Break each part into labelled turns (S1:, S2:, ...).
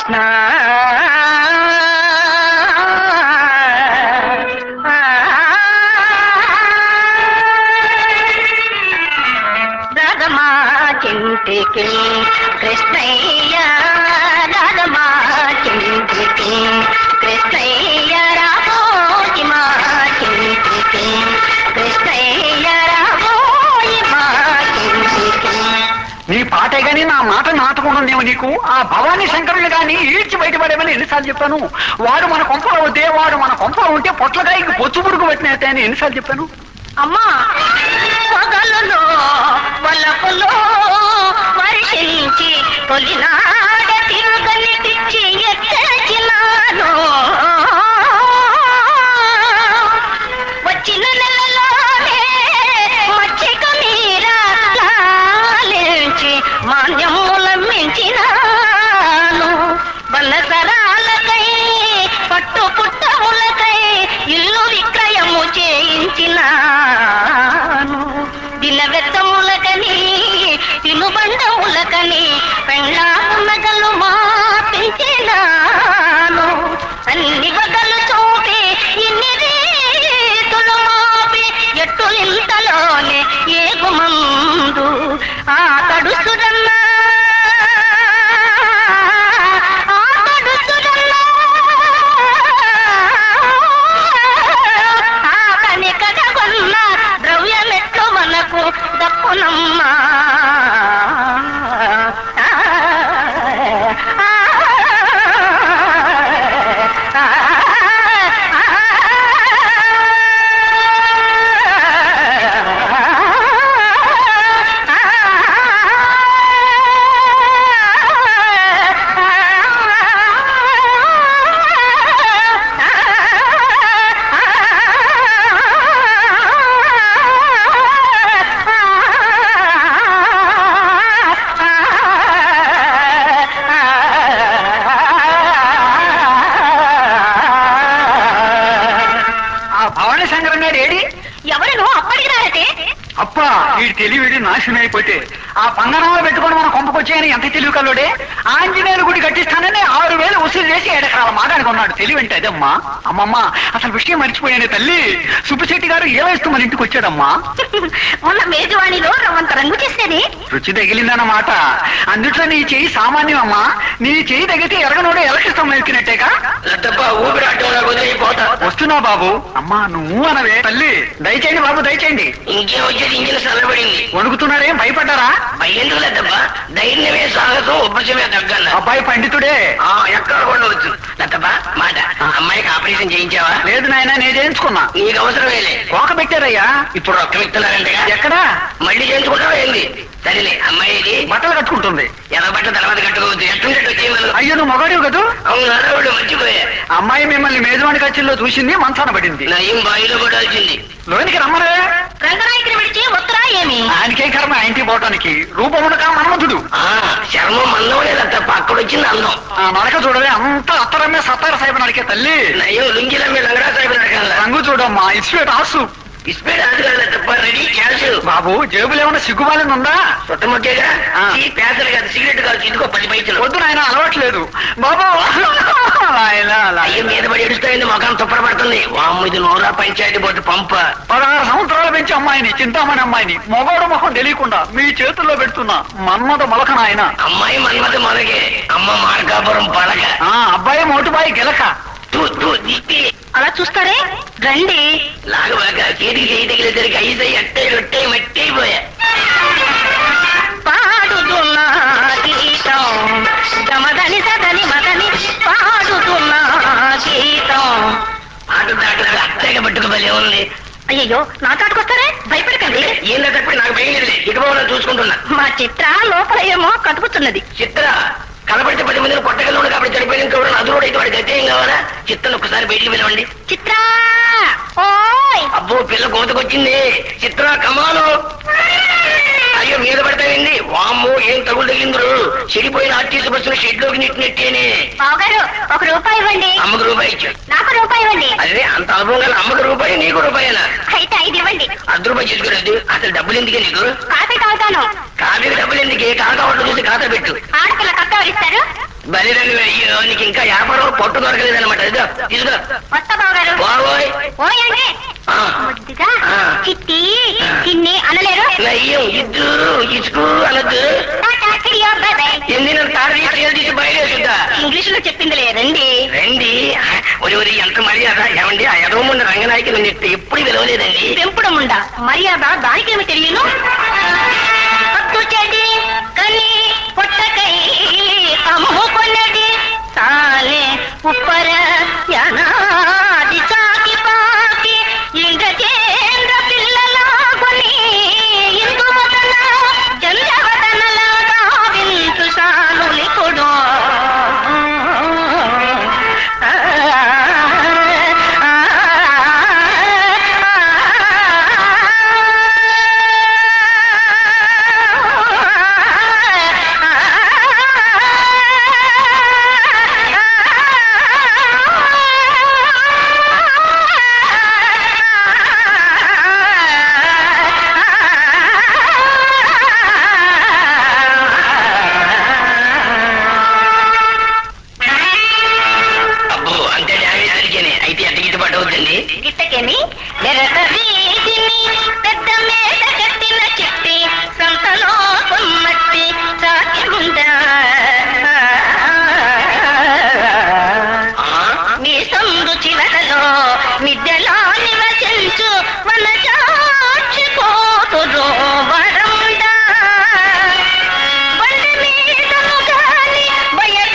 S1: నా రాగమా చింటికి కృష్ణయ్య రాగమా చింటికి కృష్ణయ్య రాబోయి మా చింటికి కృష్ణయ్య రాబోయి మా చింటికి
S2: నీ పాటే గాని నా మాట నాటకుంటుందేమో నీకు ఆ భవానీ శంకరుని గాని ఈడ్చి బయటపడేమని ఎన్నిసార్లు చెప్పాను వాడు మన కొంపలో ఉంటే వాడు మన కొంపలో ఉంటే పొట్లకాయకి పొచ్చు పురుగు పట్టినట్టే అని ఎన్నిసార్లు చెప్పాను
S1: అమ్మా పగలలో వలపులో వర్షించి తొలినాడ తిరుగని తెచ్చి ఎక్కినాను వచ్చిన నెలలోనే మచ్చిక మీరా లాలించి మాన్యముల మించినాను బల్లసరాలకై పట్టు పుట్టములకై ఇల్లు విక్రయము చేయించినాను దినవెత్తములకని తినుబండములకని పెళ్ళామునగలు మాపించినాను అన్ని వగలు చూపి ఇన్ని రీతులు మాపి ఎట్టులింతలోనే ఏగుమందు ఆ కడుసురన్నా ఆ కడుసురన్నా ఆ కనికగొన్న ద్రవ్యమెట్లు మనకు దప్పునమ్మా
S2: ఆ భవానీ శంకరం గారు ఏడి
S1: ఎవరు అప్పటికి రారటే
S2: అప్ప ఈ తెలివిడి నాశనం అయిపోతే ఆ పంగనాలు పెట్టుకొని మన కొంపకొచ్చాయని ఎంత తెలివి కల్లోడే ఆంజనేయుల గుడి కట్టిస్తానని ఆరు వేలు వసూలు చేసి ఏడెకరాల మాగానికి ఉన్నాడు తెలివి అంటే అదమ్మా అమ్మమ్మ అసలు విషయం మర్చిపోయానే తల్లి సుబ్బశెట్టి గారు ఏవేస్తూ మన ఇంటికి వచ్చాడమ్మా
S1: మొన్న మేజవాణిలో రవ్వంత రంగు చేసేది
S2: రుచి తగిలిందన్నమాట అందుట్లో నీ చెయ్యి సామాన్యం అమ్మా నీ చెయ్యి తగిలితే ఎరగనోడు ఎలకిస్తాం ఎక్కినట్టేగా
S3: లద్దప్ప ఊపిరాటంలో వదిలిపోతా
S2: వస్తున్నావు బాబు అమ్మా నువ్వు అనవే తల్లి దయచేయండి బాబు దయచేయండి
S3: ఇంకేం వచ్చేది ఇంజిన్ చల్లబడింది
S2: వణుకుతున్నారేం భయపడ్డారా
S3: ఎందుకు లద్దప్ప ధైర్యమే సాహసం ఉపశమే తగ్గన్న
S2: అబ్బాయి పండితుడే
S3: ఆ, ఎక్కడ కూడా వచ్చు లద్దప్ప మాట అమ్మాయికి ఆపరేషన్ చేయించావా
S2: లేదు నాయన నేను చేయించుకున్నా
S3: నీకు అవసరమేలే
S2: కోక పెట్టారయ్యా
S3: ఇప్పుడు రక్తం ఇస్తున్నారంటగా
S2: ఎక్కడా
S3: మళ్ళీ చేయించుకుంటావా ఏంది సరేలే అమ్మాయి ఇది
S2: బట్టలు కట్టుకుంటుంది
S3: ఎర్ర బట్ట తర్వాత కట్టుకోవద్దు ఎట్టుంటే వచ్చేయమను
S2: అయ్యో నువ్వు మగాడివి కదూ
S3: అవును అడవుడు మర్చిపోయా
S2: అమ్మాయి మిమ్మల్ని మేజవాణి కచ్చిల్లో చూసింది మంచాన పడింది
S3: నయం బాయిలో కొట్టాల్సింది
S2: లోనికి రమ్మరే
S1: రంగనాయకుని విడిచి వస్తురా ఏమి
S2: ఆయనకేం కర్మ ఆ ఇంటికి పోవటానికి రూపమునక మన్మధుడు
S3: ఆ చర్మం అందం లేదా తప్ప అక్కడ వచ్చింది అందం
S2: ఆ నడక చూడలే అంత అత్తరమే సత్తార సాహిబ్ నడికే తల్లి
S3: నయం లుంగిల మీద లంగడా సాహిబ్ నడకాల
S2: రంగు చూడమ్మా ఇస్పేట్ ఆసు
S3: ఇస్పేట్ అది కాదు తప్ప రెడీ క్యాష్
S2: బాబు జేబులు ఏమైనా సిగ్గుమాలింది ఉందా
S3: చుట్టముట్టేగా
S2: ఆ.
S3: ఈ పేదలు కాదు సిగరెట్ కాదు ఇదిగో పది పైసలు
S2: వద్దు నాయన అలవాట్లేదు బాబు నాయనా, నాయనా.
S3: అయ్యో మీద పడి ఎడుస్తాయింది మొఖం తుప్పర పడుతుంది వామ్మ ఇది నూరా పంచాయతీ బోర్డు పంప
S2: పదహారు సంవత్సరాలు పెంచి అమ్మాయిని చింతామణి అమ్మాయిని మొగోడు మొహం తెలియకుండా మీ చేతుల్లో పెడుతున్నా మన్మద మొలక నాయన
S3: అమ్మాయి మన్మత మొదగే అమ్మ మార్కాపురం పడక
S2: ఆ అబ్బాయి మోటుబాయి గెలక
S3: తూ తూ దిష్టి
S1: అలా చూస్తారే రండి
S3: లాగబాక చేతికి చేయి తగిలేసరికి ఐదు అట్టే రొట్టే మట్టి పోయా
S1: పాడుతున్న గీతం గమదని సదని మదని పాడుతున్న గీతం
S3: ఆట దాట అత్తగా పట్టుకోబలే ఉంది
S1: అయ్యయ్యో నా తాటుకొస్తారే భయపడకండి
S3: ఏందో తప్పి నాకు భయం లేదులే ఇకపోవడం చూసుకుంటున్నా
S1: మా చిత్ర లోపల ఏమో కదుపుతున్నది
S3: చిత్ర కనబడితే పది మందిని కొట్టగలను ఉండి కాబట్టి చనిపోయిన కూడా అదురుడు అయితే వాడికి గతి ఏం కావాలా చిత్తను ఒక్కసారి బయటికి పిలవండి
S1: చిత్ర ఓయ్
S3: అబ్బో పిల్ల కోతకొచ్చింది చిత్ర కమాలు అయ్యో మీద పడతాయండి వామ్మో ఏం తగులు తగిలిందరు చెడిపోయిన ఆర్టీసీ బస్సును షెడ్ లోకి నెట్టినట్టేనే
S1: బావగారు ఒక రూపాయి ఇవ్వండి
S3: అమ్మకు రూపాయి ఇచ్చాడు
S1: నాకు రూపాయి ఇవ్వండి
S3: అదే అంత అనుభవం గల అమ్మకు రూపాయి నీకు రూపాయనా
S1: అయితే ఐదు ఇవ్వండి
S3: అర్ధ రూపాయి చేసుకునేది అసలు డబ్బులు ఎందుకే నీకు
S1: కాఫీ తాగుతాను
S3: కాఫీ కాఫీకి డబ్బులు ఎందుకు కాకా ఒడ్డు చూసి ఖాతా పెట్టు
S1: ఆడపిల్ల కక్క ఎవరిస్తారు
S3: బలిరని అయ్యో నీకు ఇంకా వ్యాపారం పట్టు దొరకలేదన్నమాట ఇదిగో ఇదిగో
S1: వస్తా బావగారు
S3: బాబోయ్
S1: ఓయ్ అంటే
S3: ఆ,
S1: ముద్దుగా
S3: ఆ.
S1: చిట్టి చిన్ని అనలేరు
S3: నయ్యం ఇద్దు ఇసుకు అనొద్దు
S1: టాటా, చిరియో, బై బై.
S3: ఎన్ని నన్ను తాడు తీసి తీసి బయలుదేరుతుందా
S1: ఇంగ్లీష్ లో చెప్పింది లేదండి
S3: రండి ఒరి ఒరి ఎంత మర్యాద ఏమండి ఆ ఎదవముండ రంగనాయకి నన్ను ఎప్పుడు- ఎప్పుడు పిలవలేదండి
S1: పెంపుడు ముండ మర్యాద దానికేమి తెలియను పట్టు చెడి కని పొట్టకై అమ్ముకొన్నది సాలే ఉప్పర యనాది సాకి పాకి ఇంద్రచేంద్ర పిల్లలాగుని ఇందు మదన చంద్రవదనలాగా వింటు సానులిపుడు
S3: అబ్బో అంతే డ్యామేజ్ జరిగానే అయితే ఎంత గిట్టుబాటు అవుతుంది
S1: గిట్టకేమి నెరక వీధిని పెద్ద మేడ కట్టిన చెట్టి సంతలో కొమ్మట్టి సాధ్యముందా మీ సందు చివరలో మిద్దెలో నివసించు మన సాక్షి కోతురు వరముందా బండి మీదను గాని బయట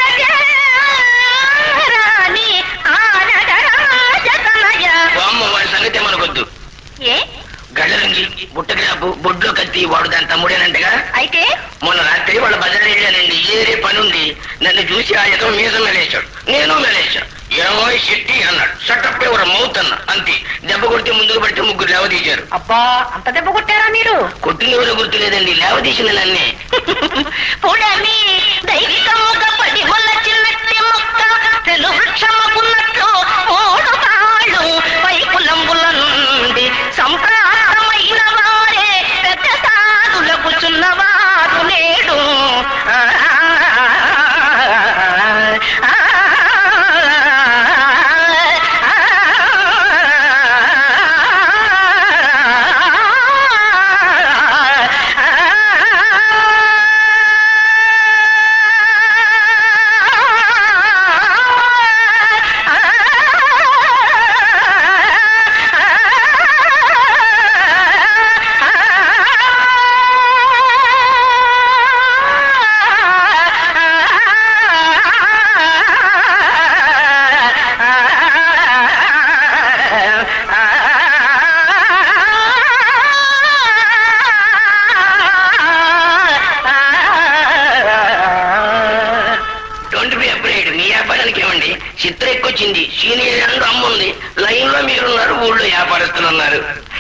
S1: రాని ఆనగ రాజతనయ
S3: వామ్మ వాడి సంగతి మనకొద్దు
S1: ఏ
S3: గళ్ళరించి బుట్టగ్రాపు బొడ్లో కత్తి వాడు దాని తమ్ముడేనంటగా
S1: అయితే
S3: మొన్న రాత్రి వాళ్ళ బజార్ వెళ్ళానండి ఏరే పనుంది నన్ను చూసి ఆ యథం మీద మెలేశాడు నేను మెలేశాడు ఏమో శెట్టి అన్నాడు షట్టప్ ఎవరు మౌత్ అన్న అంతే దెబ్బ కొడితే ముందుకు పడితే ముగ్గురు లేవదీశారు
S1: అబ్బా అంత దెబ్బ కొట్టారా మీరు
S3: కొట్టిన ఎవరో గుర్తులేదండి లేవదీసిన నన్నే
S1: పుడమి దైవికముగా పడి చిన్నట్టి మొక్క తెలు వృక్షముకున్నట్లు మూడు కాళ్ళు పైపులంబుల నుండి సంప్రాప్తమైన వారే పెద్ద సాధులకు చున్నవారు నేడు ఆ, ఆ,
S3: డోంట్ బి అప్రైడ్ మీ వ్యాపారానికి ఏమండి చిత్ర ఎక్కువచ్చింది సీనియర్ అండ్ అమ్ముంది లైన్ లో మీరున్నారు ఊళ్ళో వ్యాపారస్తులు ఉన్నారు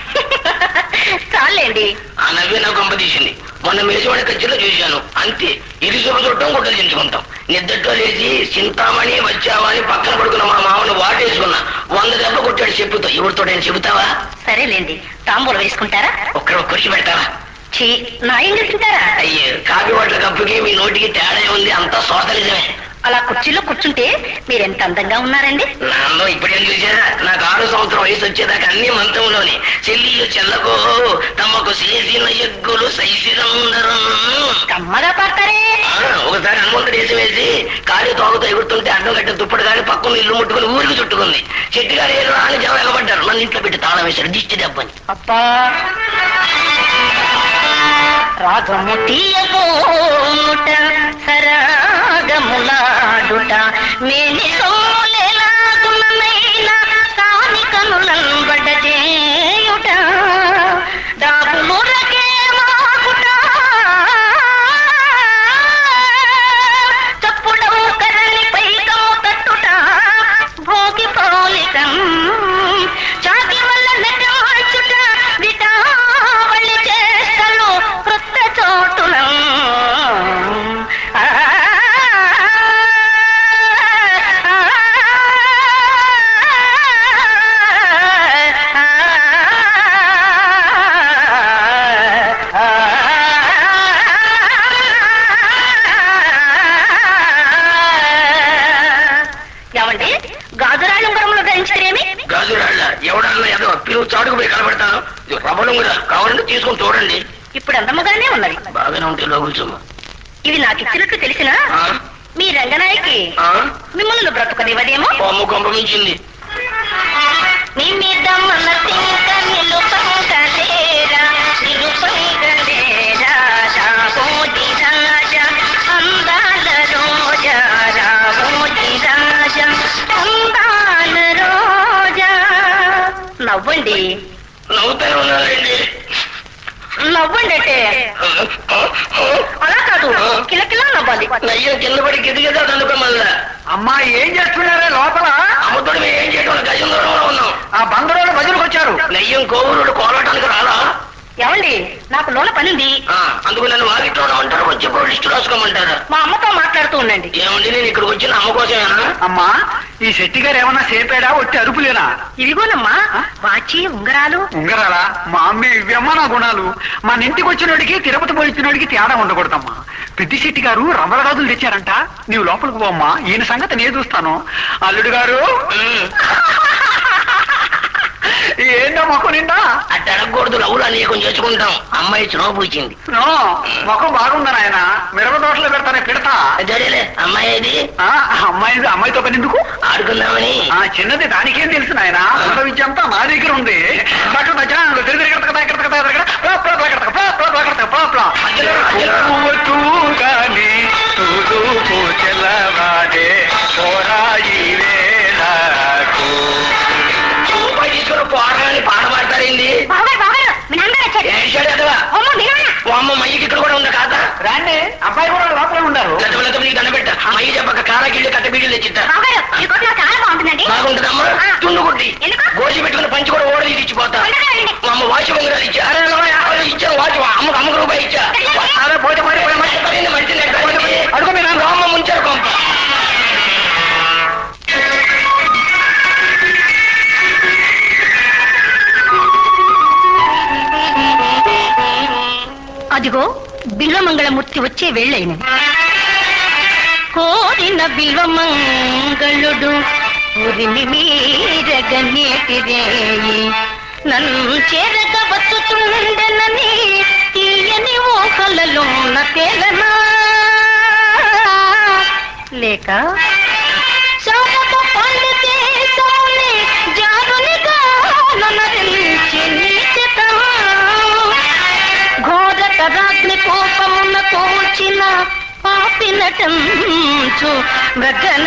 S1: చాలండి
S3: ఆ నవ్వే నాకు కంపతీసింది మొన్న మేసవాడి కచ్చిలో చూశాను అంతే ఇది శుభ చుట్టం గుడ్డలు దించుకుంటాం నిద్దట్లో లేచి చింతామణి వచ్చావా అని పక్కన పడుకున్న మా మామను వాటేసుకున్నా వంద దెబ్బ కొట్టాడు చెప్పుతో ఎవరితో నేను చెబుతావా
S1: సరేలేండి తాంబూలం వేసుకుంటారా
S3: ఒక్కరు కురిచి పెడతావా
S1: చీ నా ఏం తింటారా
S3: అయ్యో కాఫీ వాటర్ కప్పుకి మీ నోటికి తేడా ఉంది అంతా సోతలిజమే
S1: అలా కుర్చీలో కూర్చుంటే మీరెంత అందంగా ఉన్నారండి
S3: నాలో ఇప్పుడేం చూసారా నాకు ఆరు సంవత్సరం వయసు వచ్చేదాకా అన్ని మంత్రంలోనే చెల్లియు చెల్లకు తమకు చేసిన ఎగ్గులు సైసిరందరం
S1: కమ్మగా పాడతారే
S3: ఒకసారి హనుమంతుడు వేసి వేసి కాలి తోగుతో ఎగురుతుంటే అడ్డం కట్టిన దుప్పటి కానీ పక్కన ఇల్లు ముట్టుకుని ఊరికి చుట్టుకుంది చెట్టు గారు ఏదో అని జనం ఎగబడ్డారు నన్ను ఇంట్లో పెట్టి తాళం వేశారు దిష్టి దెబ్బని
S1: అబ్బా రాగము తీయబోట సరాగములాడుట మేని సోలేలాగుననైనా కాని కనులను బడజేయుట దాపుమురకే మాకుట చప్పుడము కరణి పైకము తట్టుట భోగి పోలికం చాటి వల్ల నటమాచుట విటావళి చేస్తలు వృత్త చోటున ఆ, ఆ,
S3: చేసుకుని చూడండి
S1: ఇప్పుడు అందముగానే ఉన్నవి
S3: బాగానే ఉంటే లోగుల్చు
S1: ఇవి నాకు ఇచ్చినట్లు తెలిసినా మీ రంగనాయకి మిమ్మల్ని బ్రతకనివ్వదేమో
S3: కొమ్ము కొంప మించింది
S1: నీ మీద మనసింక నిలుపంగలేరా, నిలుపంగలేరా, రావోజి రాజా, అందాల రోజా, రావోజి రాజా, అందాల రోజా. నవ్వండి
S3: నవ్వుతానే ఉన్నారండి
S1: నవ్వండి అంటే అలా కాదు కిలకిలా నవ్వాలి
S3: నయ్యం కింద పడి గిదిగదా అందుకో మళ్ళా
S2: అమ్మా ఏం చేస్తున్నారే లోపల
S3: అమ్మతోడు మేము ఏం చేయడం గజం దూరంలో ఉన్నాం
S2: ఆ బందరోళ్ళు భజనకు వచ్చారు
S3: నయ్యం కోవురుడు కోలాటానికి రాలా
S1: ఏమండి నాకు లోన పనింది
S3: ఆ, అందుకు నన్ను వాకిట్లో ఉండమంటారు వచ్చి లిస్టు రాసుకోమంటారా
S1: మా అమ్మతో మాట్లాడుతూ ఉండండి
S3: ఏమండి నేను ఇక్కడికి వచ్చిన అమ్మ కోసమేనా
S2: అమ్మా ఈ శెట్టి గారు ఏమన్నా సేపాడా వచ్చి అరుపులేనా
S1: ఇదిగోనమ్మా వాచి ఉంగరాలు
S2: ఉంగరాలా మా అమ్మే ఇవ్వమ్మా నా గుణాలు మన ఇంటికి వచ్చినోడికి తిరుపతి పోయినోడికి తేడా ఉండకూడదమ్మా పెద్ది శెట్టి గారు రవ్వల రాజులు తెచ్చారంట నీవు లోపలికి పోమ్మా ఈయన సంగతి నేను చూస్తాను అల్లుడు గారు
S3: ఉమ్,
S2: ఏంటో మొక్క నిండా
S3: అట్ట అడగకూడదు లవ్వులు అనేకం చేసుకుంటాం అమ్మాయి చిన్నపు ఇచ్చింది
S2: నో, ముఖం బాగుందా నాయన మిరప తోటలో పెడతానే పెడతా
S3: జడేలే అమ్మాయి అది
S2: ఆ, అమ్మాయి అమ్మాయితో పని ఎందుకు
S3: ఆడుకుందామని
S2: ఆ చిన్నది దానికేం తెలుసు నాయన ఉన్నత విద్య అంతా నా దగ్గర ఉంది డాక్టర్ దగ్గర తిరిగి తిరిగి ఎక్కడికి ఎక్కడికి ఎక్కడికి ఎక్కడికి ప్లా, ప్లా, ప్లా, ఎక్కడికి ప్లా, ప్లా, ప్లా, ఎక్కడికి ప్లా, ప్లా.
S3: మధ్యలో, మధ్యలో.
S2: తూగాని తూదుపు చెల్లవాడే పోరాయి వేళకు.
S3: రూపాయి తీసుకుని పోరాని పాట పాడతారేంది
S1: బాబాయ్ బాబాయ్ మీ నాన్నగారు వచ్చారు
S3: ఏడ్చాడు అదవా
S1: అమ్మో మీరేనా
S3: ఓ అమ్మ మయ్యకి ఇక్కడ కూడా ఉంది కాదా
S2: రాండి అబ్బాయి కూడా లోపల ఉన్నారు
S3: లతమలత నీకు దండబెట్ట మయ్య చెప్పక కారాకిళ్ళి కట్ట బీడీలు తెచ్చిట్ట
S1: బాబాయ్ ఈ కొట్టు నాకు చాలా బాగుంటుందండి
S3: బాగుంటుందమ్మా
S1: ఆ.
S3: తుండు కొట్టి
S1: ఎందుకు?
S3: గోసి పెట్టుకుని పంచి కూడా ఓడలు ఇచ్చిపోతా
S1: ఉండకండి.
S3: మా అమ్మ వాచి ఉంగరాలు ఇచ్చా అరే అలా యాభై ఇచ్చాను వాచి అమ్మకు అమ్మకు రూపాయి ఇచ్చా
S2: అరే పోతే మరి పోయి మరి.
S3: పడింది మంచి
S2: అడుగు మీ నాన్న.
S3: అమ్మ ముంచారు కొంప
S1: అదిగో బిల్వమంగళమూర్తి వచ్చే వేళ్ళైనది కోరిన బిల్వమంగళుడు ఉరిమి మీరగనేటిరేయి నన్ను చేరగ వచ్చుతుండెనని తీయని ఊహలలోన తేలనా లేక శాపపు పండితే సోని జారునిగా ననరించి నీచత ఘోరత రాగ్ని కోపమున తోచిన పాపినటంచు గగన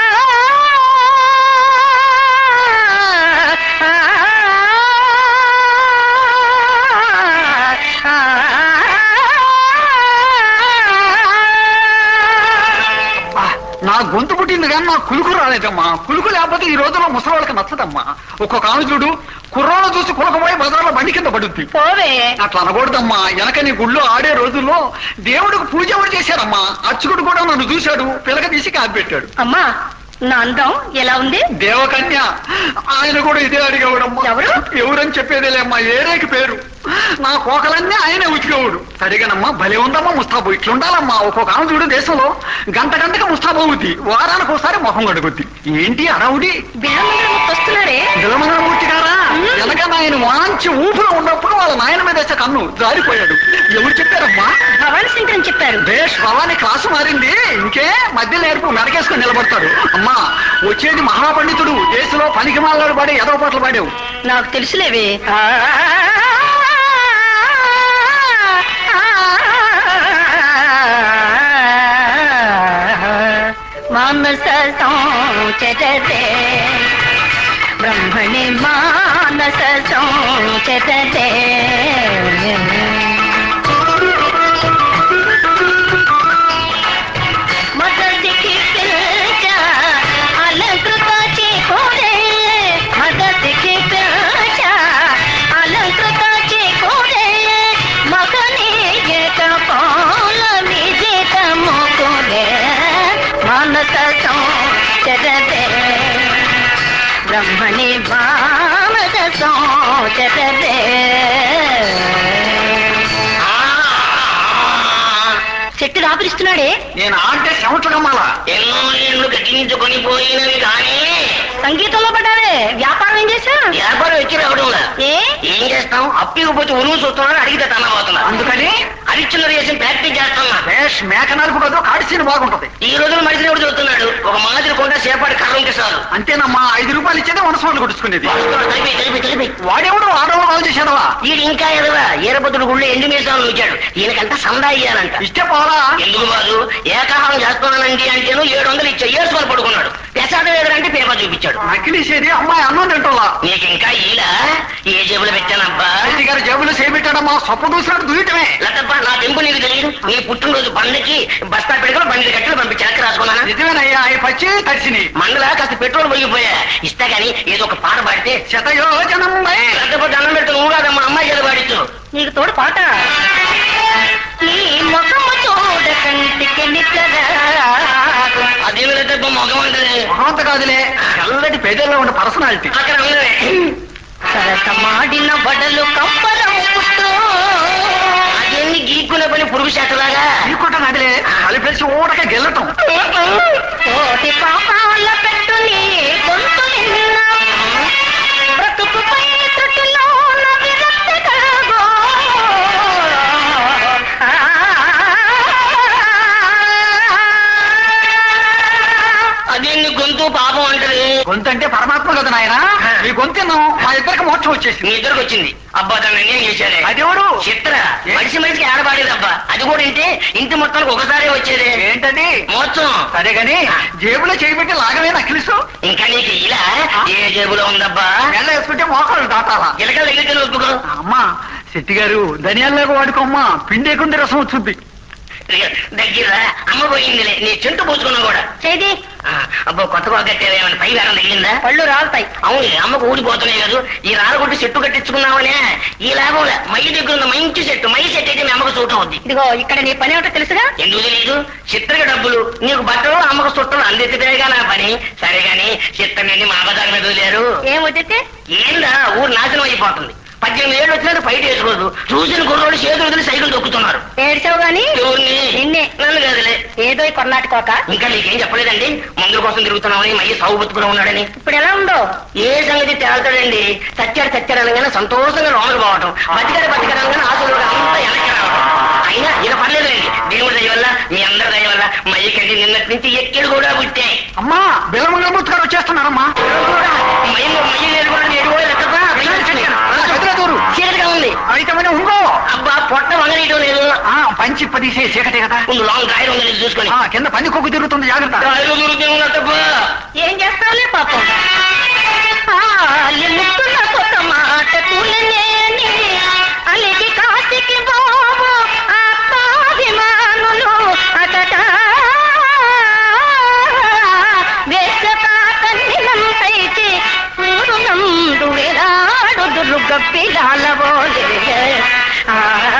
S2: అబ్బా, నా గొంతు పుట్టింది కానీ నా కులుకు రాలేదమ్మా కులుకు లేకపోతే ఈ రోజుల్లో ముసలి నచ్చదమ్మా ఒక్కొక్క ఆమె చూడు కుర్రాళ్ళు చూసి కులకపోయి బజార్లో బండి కింద పడుద్ది
S1: పోవే
S2: అట్లా అనకూడదమ్మా వెనక నీ గుళ్ళో ఆడే రోజుల్లో దేవుడికి పూజ ఎవరు చేశారమ్మా అచ్చుకుడు కూడా నన్ను చూశాడు పిలక తీసి కాపి పెట్టాడు
S1: అమ్మా నా అందం ఎలా ఉంది
S2: దేవకన్య ఆయన కూడా ఇదే అడిగేవాడమ్మా
S1: ఎవరు?
S2: ఎవరని చెప్పేదేలేమ్మా ఏరేకి పేరు నా కోకలన్నీ ఆయనే ఉతికేవాడు సరిగానమ్మా భలే ఉందమ్మా ముస్తాబు ఇట్లుండాలమ్మా ఒక్కొక్క ఆమె చూడు దేశంలో గంట గంటకి ముస్తాబు అవుద్ది వారానికి ఒకసారి ముఖం కడుగుద్ది ఏంటి అడవుడి
S1: బిల్వమంగళమూర్తి వస్తున్నారే
S2: విలమంగళమూర్తి గారా వెనక ఆయన వాంచి ఊపులో ఉన్నప్పుడు వాళ్ళ నాయన మీద వేసే కన్ను జారిపోయాడు ఎవరు చెప్పారమ్మా
S1: భవానీ శంకరం చెప్పారు
S2: బేష్ భవాని క్లాసు మారింది ఇంకే మధ్య నేర్పు మెడకేసుకుని నిలబడతాడు అమ్మా వచ్చేది మహాపండితుడు దేశంలో పనికి మాలాడు పాడే ఎదవ పాటలు పాడావు
S1: నాకు తెలుసులేవే మానస సంచరతే బ్రహ్మణి మానస సంచరతే మగదికి పిలిచ అలంకృత చేకోరే మగదికి పిలిచ అలంకృత చేకోరే మగని ఏక పాల విజేత ముకురే మానస సంచరతే బ్రహ్మణి మానస సంచరతే గట్టిగా ఆపరిస్తున్నాడే
S2: నేను ఆంటే చెమట్లు కమ్మాలా
S3: ఎన్నో ఏళ్ళు గట్టించుకొని పోయినవి కానీ
S1: సంగీతంలో పడ్డావే వ్యాపారం ఏం చేశా
S3: వ్యాపారం వచ్చి రావడంలా
S1: ఏ
S3: ఏం చేస్తాం అప్పు ఇవ్వకపోతే ఉరుము చూస్తున్నాను అడిగితే తనబోతున్నా
S2: అందుకని
S3: అరిచిల్లర చేసి ప్రాక్టీస్ చేస్తున్నా
S2: వేష్ మేక నలుపు కదా కాడిసిన బాగుంటది
S3: ఈ రోజున మనిషిని కూడా చూస్తున్నాడు ఒక మాదిరి కొండ సేపాటి కర్ర ఉంటే చాలు
S2: అంతేనమ్మా ఐదు రూపాయలు ఇచ్చేదే వనస వాళ్ళు కొట్టుకునేది
S3: తెలిపి తెలిపి తెలిపి
S2: వాడెవడు ఆడవాళ్ళు బాగు చేశాడవా
S3: వీడు ఇంకా ఎదవా ఈరపతుడు గుళ్ళు ఎండు మీసాలు ఉంచాడు ఈయనకంతా సందా ఇయ్యాలంట
S2: ఇస్తే పోలా
S3: ఎందుకు బాదు ఏకాహారం చేస్తున్నానండి అంటేను ఏడు వందలు ఇచ్చా ఏసుకొని పడుకున్నాడు ప్రసాదం ఎదురంటే పేపర్ చూపించాడు
S2: నకిలీసేది అమ్మాయి అన్నం తింటోలా
S3: నీకు ఇంకా ఈలా ఏ జేబులో పెట్టానబ్బా
S2: రెడ్డి గారు జేబులు చేపెట్టాడమ్మా సొప్ప దూసినట్టు దూయటమే
S3: లతప్ప నా తెంపు నీకు తెలియదు నీ పుట్టినరోజు బండికి బస్తా పెట్టుకుని బండి కట్టలు పంపించి వెనక్కి రాసుకున్నానా
S2: నిజమేనయ్యా అవి పచ్చి తడిసిని
S3: మండల కాస్త పెట్రోల్ పోయిపోయా ఇస్తా గానీ ఏదో ఒక పాట పాడితే
S2: శతయోజనం
S3: లతప్ప దండం పెడుతూ నువ్వు కాదమ్మా అమ్మాయి చేత పాడించు
S1: నీకు తోడు పాట నీ ముఖము చూడ కంటికి నిద్రరాదు.
S3: అదేమి లతప్ప మొగం అంటే
S2: మహంత కాదులే చల్లటి పేదల్లో ఉన్న పర్సనాలిటీ
S3: అక్కడ ఉన్నదే
S1: సరసమాడిన బడలు కంపరం పుట్టు
S3: అదేమి గీక్కునే పని పురుగు చేతలాగా
S2: నీకుంట నదిలే కలిపేసి ఊడక గెల్లటం
S1: కోటి పాపాల పెట్టు నీ గొంతు నిన్న బ్రతుకుపై త్రుటిలో విరక్తి కలుగు
S3: అదేంది గొంతు పాపం అంటది
S2: గొంతు అంటే పరమాత్మ కదా నాయన ఈ గొంతు మా ఇద్దరికి మోక్షం వచ్చేసింది
S3: మీ ఇద్దరికి వచ్చింది అబ్బా దాన్ని అన్యాయం చేశారే
S2: అదెవడు
S3: చిత్ర మనిషి మనిషికి ఆడబాడేదబ్బా అది కూడా ఇంటే ఇంటి మొత్తానికి ఒకసారి వచ్చేదే
S2: ఏంటది
S3: మోత్సం
S2: సరే గాని జేబులో చేయబెట్టి లాగవే నకిలిసు
S3: ఇంకా నీకు ఇలా ఏ జేబులో ఉందబ్బా
S2: నెల వేసుకుంటే మోకాలు దాటాలా
S3: గిలకలు దగ్గర ఒప్పుకో
S2: అమ్మా శెట్టి గారు ధనియాల్లాగా వాడుకోమ్మా పిండేకుంది రసం వచ్చింది
S3: దగ్గర అమ్మ పోయిందిలే నీ చింత పోసుకున్నా కూడా
S1: చేది
S3: ఆ, అబ్బో కొత్త బాగా కట్టేవేమన్నా పై వేరం తగిలిందా
S1: పళ్ళు రాలుతాయి
S3: అవును అమ్మకు ఊడిపోతున్నాయి కదా ఈ రాలగొట్టి చెట్టు కట్టించుకున్నావనే ఈ లాభంలే మయ్యి దగ్గర ఉన్న మంచి చెట్టు మయ్యి చెట్టు అయితే మీ అమ్మకు సూట్ అవుద్ది
S1: ఇదిగో ఇక్కడ నీ పని ఏమిటో తెలుసుగా
S3: ఎందుకు తెలియదు చిత్రకి డబ్బులు నీకు బట్టలు అమ్మకు చుట్టలు అందితేగా నా పని సరే గాని చిత్రని మా బజార్ మీద వదిలేరు
S1: ఏం వదిలితే
S3: ఏందా ఊరు నాశనం అయిపోతుంది పద్దెనిమిది ఏళ్ళు వచ్చినట్టు బయట వేసుకోదు చూసిన కుర్రోడు చేతులు వదిలి సైకిల్ తొక్కుతున్నారు
S1: ఏడ్చావు గాని
S3: ఎవరిని
S1: నిన్నే
S3: నన్ను కదలే
S1: ఏదో ఈ కొర్నాటకోక
S3: ఇంకా నీకేం చెప్పలేదండి మందుల కోసం తిరుగుతున్నామని మయ్యి సాగు బతుకులో ఉన్నాడని
S1: ఇప్పుడు ఎలా ఉందో
S3: ఏ సంగతి తేల్తాడండి చచ్చాడు చచ్చాడు అనగానే సంతోషంగా లోనకు పోవటం బతికాడు బతికాడు అనగానే ఆశలు అంతా వెనక్కి రావటం అయినా ఈయన పర్లేదులేండి దేవుడి దయ వల్ల మీ అందరి దయ వల్ల మయ్యకండి నిన్నటి నుంచి ఎక్కడు కూడా పుట్టాయి
S2: అమ్మా బిల్లమంగళమూర్తి గారు వచ్చేస్తున్నారమ్మా
S3: మయ్య మయ్య లేదు కూడా నేను కూడా లెక్కపా
S2: ఎదురెదురు
S3: చీకటిగా ఉంది
S2: అయితే మరి ఉంగో
S3: అబ్బా పొట్ట వంగనీయటం లేదు
S2: ఆ పంచి పదిసే చీకటే కదా
S3: ముందు లాంగ్ డ్రైవ్ ఉంది ఇది చూసుకొని
S2: ఆ కింద పంది కొక్కు తిరుగుతుంది జాగ్రత్త
S3: డ్రైవ్ దొరుకుతుంది లెక్కపా
S1: ఏం చేస్తావులే పాపం ఆలి ముక్కున కొత్త మాట కూలనేని అలిగి కాశీకి బాబు ఆత్మాభిమానులు అతట వేసక కన్నినంతైతే పూర్ణందు వేలాడు దుర్గప్పిలాల బోలే ఆ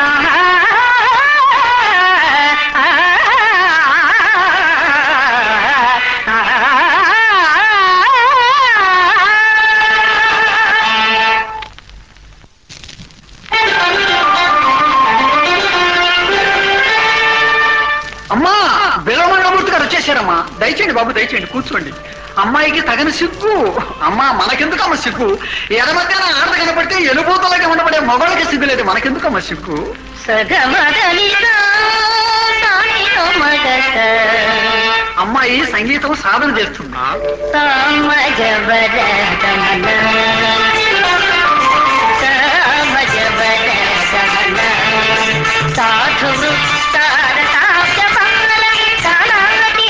S2: అమ్మా బిల్లమంగళమూర్తి గారు వచ్చేసారమ్మా దయచేయండి బాబు దయచేయండి కూర్చోండి అమ్మాయికి తగిన సిగ్గు అమ్మా మనకెందుకమ్మ సిగ్గు ఎడమధ్యాన ఆడత కనపడితే ఎలుబూతలకి ఉండబడే మొగళ్ళకి సిగ్గు లేదు మనకెందుకమ్మ సిగ్గు అమ్మాయి సంగీతం సాధన చేస్తుంది
S1: సాధువు తారకాబ్జ మంగళ కాళావతి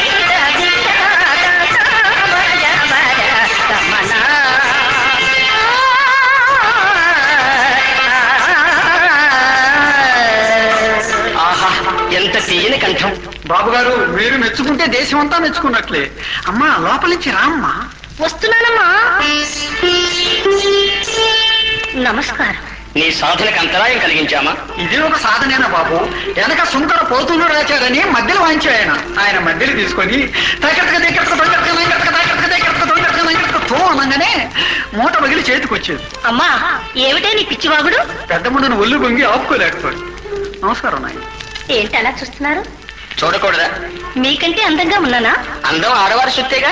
S3: ఆహా ఎంత తీయని కంఠం
S2: బాబు గారు మీరు మెచ్చుకుంటే దేశం అంతా మెచ్చుకున్నట్లే అమ్మా లోపల నుంచి రామ్మా
S1: వస్తున్నానమ్మా నమస్కారం
S3: నీ సాధనకు అంతరాయం కలిగించామా
S2: ఇది ఒక సాధనేనా బాబు వెనక సుంకర పోతులు రాచారని మధ్యలో వాయించాడు ఆయన ఆయన మధ్యలో తీసుకొని తగ్గట్టుగా దగ్గరకు తగ్గట్టుగా నగ్గట్టుగా తగ్గట్టుగా దగ్గరకు తగ్గట్టుగా నగ్గట్టుగా తో అనగానే మూట పగిలి చేతికి వచ్చేది
S1: అమ్మా ఏమిటే నీ పిచ్చివాగుడు
S2: పెద్ద ముందును ఒళ్ళు పొంగి ఆపుకోలేకపోయాడు నమస్కారం నాయన
S1: ఏంటి అలా చూస్తున్నారు
S3: చూడకూడదా
S1: మీకంటే అందంగా ఉన్నానా
S3: అందం ఆడవారి సొత్తేగా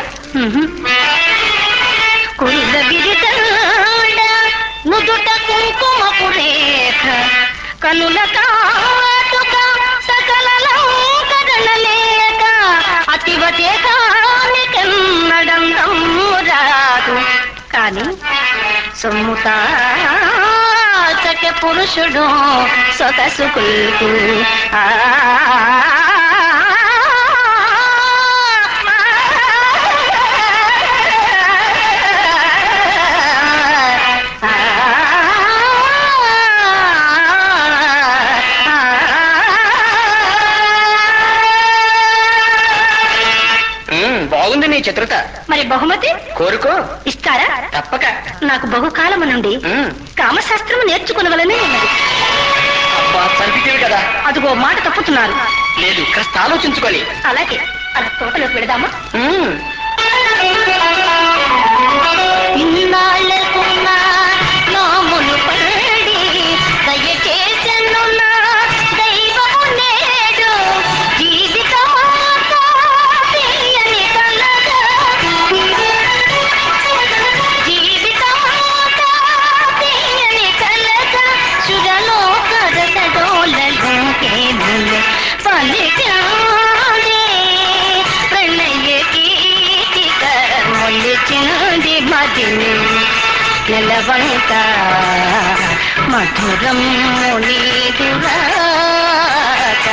S1: కురుల విరితాడ నుదుట కుంకుమపు రేఖ కనుల కాటుక సకల లంకరణ లేక అతివతే కానికెన్నడందం రాదు కాని సొమ్ముతాచక పురుషుడు సొగసు కుల్కు ఆ
S3: ఉమ్, బాగుంది నీ చిత్రత
S1: మరి బహుమతి
S3: కోరుకో
S1: ఇస్తారా
S3: తప్పక
S1: నాకు బహుకాలము నుండి
S3: ఉమ్,
S1: కామశాస్త్రము నేర్చుకునవలనే ఉన్నది
S3: అబ్బా చంపితేవి కదా
S1: అదిగో మాట తప్పుతున్నారు
S3: లేదు కాస్త ఆలోచించుకొని
S1: అలాగే అలా తోటలోకి వెళదామా
S3: ఉమ్,
S1: ఇన్నాళ్ళకున్న నోములు పడి దయచేసెనున్న దైవము నేడు జీవితమంతా తీయని కలగా జీవితమంతా తీయని కలగా సురలో కరసడోలలోకే పలికాడే ప్రణయ గీతిక మొలిచింది మదిని నెలవంక మధురం నీదురాక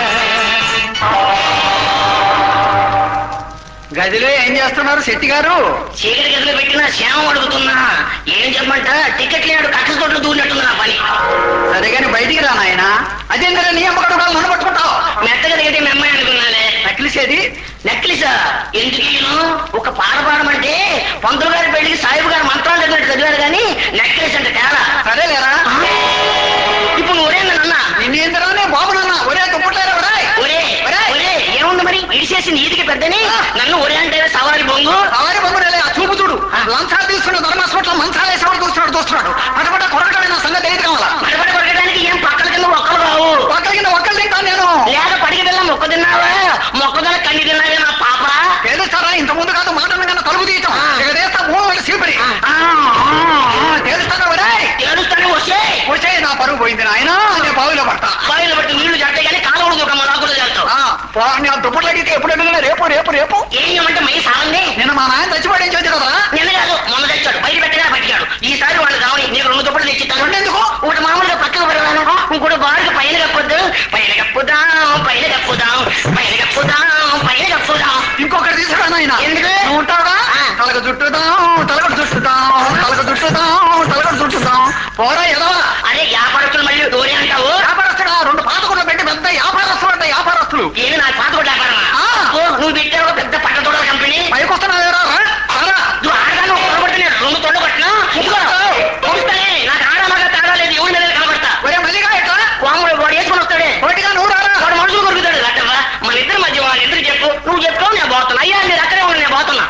S2: గదిలో ఏం చేస్తున్నారు శెట్టి గారు
S3: చీకటి గదిలో పెట్టిన శ్యామం అడుగుతున్నా ఏం చెప్పమంట టికెట్ లేడు కట్టల తోటలో దూరినట్టుంది నా పని
S2: సరే కానీ బయటికి రా నాయన అదేంద్ర నీ అమ్మకడు నన్ను పట్టుకుంటావు
S3: మెత్తగా దిగితే మీ అమ్మాయి అనుకున్నాలే
S2: నకిలిసేది
S3: నెక్లెసా ఎందుకు ఈయన ఒక పాట పాడమంటే పంతులు గారి పెళ్లికి సాయిబు గారు మంత్రాలు చదివినట్టు చదివారు కానీ నెక్లెస్ అంటే తేడా
S2: సరేలేరా
S3: ఇప్పుడు నువ్వు ఒరేందని అన్నా
S2: నిన్నేంద్రా నేను బాబునన్నా ఒరే దుప్పట్లేరా ఒరేయ్
S3: ఒరే ఒరే ఏముంది మరి ఇడిసేసి నీదికి పెద్దని నన్ను ఒరే అంటే సవారి బొంగు
S2: సవారి బొమ్మలే ఆ చూపు చూడు లంచాలు తీసుకున్నాడు ధర్మాస్పట్లో మంచాలు వేసేవాడు చూస్తున్నాడు చూస్తున్నాడు పటపట కొరకడమే నా సంగతి తెలియదు కావాలా
S3: పడబడి కొట్టడానికి ఏం పక్కల కింద ఒక్కలు రావు
S2: ఒక్కరి కింద ఒక్కరు తింటాను నేను
S3: లేక పడికి వెళ్ళా మొక్క తిన్నావా మొక్కదల కండి తిన్నావే నా పాప
S2: తెలుస్తారా ఇంత ముందు కాదు మాటలు కన్నా తలుపు తీయటం
S3: ఆ.
S2: ఇక తీస్తా మూడు సీపరి
S3: ఆ.
S2: తెలుస్తారా ఒరేయ్
S3: ఏడుస్తానే వస్తే
S2: వచ్చే నా పరుగు పోయింది నాయన నేను బావిలో పడతా
S3: బావిలో బట్టి నీళ్లు జడితే కానీ కాలువలు దూకమ్మ నాకు కూడా చేస్తావు
S2: ఆ, పో, నేను దుప్పట్లు అడిగితే ఎప్పుడు అడిగినా రేపు రేపు రేపు
S3: ఏం చేయమంటే మై సాలండి
S2: నిన్న మా నాయన చచ్చిపోయాడు ఏం చేద్దు కదా
S3: నిన్న కాదు మొన్న తెచ్చాడు బయట పెట్టగా పట్టికాడు ఈసారి వాళ్ళు కావాలి నీకు రెండు దుప్పట్లు తెచ్చిస్తాను
S2: రెండెందుకు?
S3: ఒకటి మామూలుగా పక్కకు పెడదాను ఇంకోటి బాగా పైన కప్పొద్దు పైన కప్పుదాం పైన కప్పుదాం పైన కప్పుదాం పైన కప్పుదాం
S2: ఇంకొకటి తీసుకురా నాయన
S3: ఎందుకు?
S2: నువ్వు ఉంటావుగా
S3: ఆ.
S2: తలకు చుట్టుదాం తలకు చుట్టుదాం తలకు చుట్టుదాం తలకు చుట్టుదాం పోరా ఎదవా
S3: అదే వ్యాపారస్తులు మళ్ళీ దూరే అంటావు
S2: వ్యాపారస్తుడా రెండు పాతకుండా పెట్టి పెద్ద వ్యాపారస్తులు అంటే వ్యాపారస్తులు
S3: ఏమి నా పాత కూడా వ్యాపారమా
S2: ఆ.
S3: ఓ, నువ్వు పెట్టావు పెద్ద పట్టతోడ కంపెనీ
S2: పైకి వస్తున్నావు రా రారా
S3: నువ్వు ఆడగాను కనబడుతున్నా రెండు తొండ పట్టినా ఇదిగో పంపిస్తానే నాకు ఆడలాగా తేడా లేదు ఎవరి మీద కనబడతా
S2: ఒరే మల్లిగా ఎట్లా
S3: వాముడు వాడు వేసుకొని వస్తాడే
S2: పోటీగా నువ్వు రారా
S3: వాడు మనుషులు కొరుకుతాడు అట్టవా మన ఇద్దరి మధ్య వాళ్ళ ఇద్దరు చెప్పు నువ్వు చెప్పు నేను పోతున్నా అయ్యా మీరు అక్కడే ఉండి నేను పోతున్నా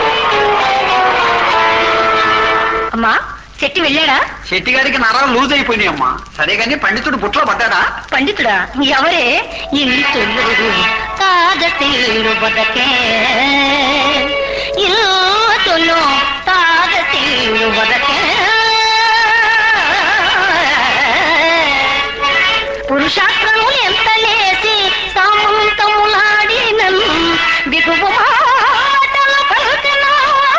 S1: అమ్మా చెట్టి వెళ్ళాడా
S2: శెట్టి గారికి నరాలు లూజ్ అయిపోయినాయి అమ్మా సరే కానీ పండితుడు బుట్లో పడ్డాడా
S1: పండితుడా ఎవరే ఇంతులు తాగతీరు బదకే ఇంతులు తాగతీరు బదకే పురుషాస్త్రము ఎంత లేసి సామంతములాడినన్ బిగువు మాటలు పలుకనా